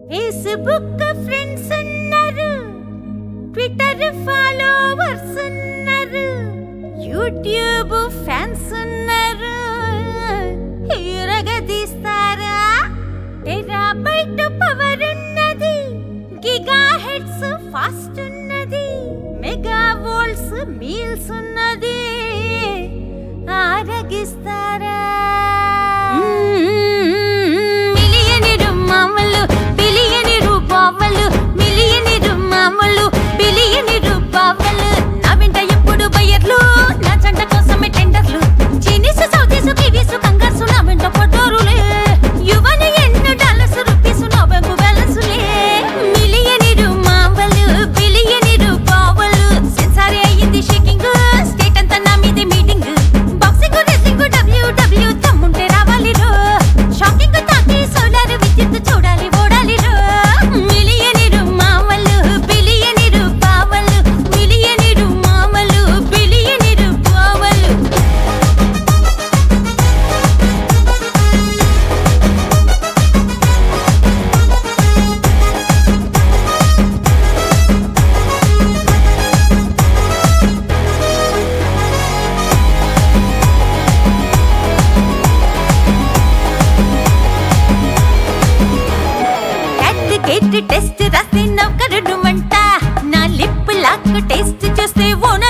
Facebook friends ఉన్నారు Twitter followers ఉన్నారు YouTube fans ఉన్నారు హీరోగా తీస్తారా టెరాబైట్ పవర్ ఉన్నది గిగా హెడ్స్ ఫాస్ట్ ఉన్నది మెగా వోల్ట్స్ మీల్స్ ఉన్నది ఆరగిస్తారా మిలియనీరు మామలు బిలియనీరు బావలు మిలియనీరు మామలు బిలియనీరు బావలు నా వెంట ఎప్పుడు బయ్యర్లు నా జంట కోసమే టెండర్లు చీనీసు సౌదీసు కివీసు కంగార్సు నా వెంట పడ్డారులే యువని ఎన్ని డాలర్స్ రూపీస్ నా బ్యాంకు బ్యాలెన్సులే మిలియనీరు మామలు బిలియనీరు బావలు సెన్సారే అయ్యింది షేకింగ్ స్టేట్ అంతా నా మీదే మీటింగ్ బాక్సింగ్ రెస్లింగ్ డబ్ల్యూడబ్ల్యూ తమ్ముంటే రావాలి రో షాకింగ్ తాకి సోలార్ విద్యుత్ చూడాలి ఓడాలి రో మిలియనీరు మామలు బిలియనీరు బావలు మిలియనీరు మామలు బిలియనీరు బావలు క్యాట్ టెస్ట్ రాస్తే నౌకరుడు మంట నా లిప్ లాక్ టేస్ట్ చూస్తే ఓన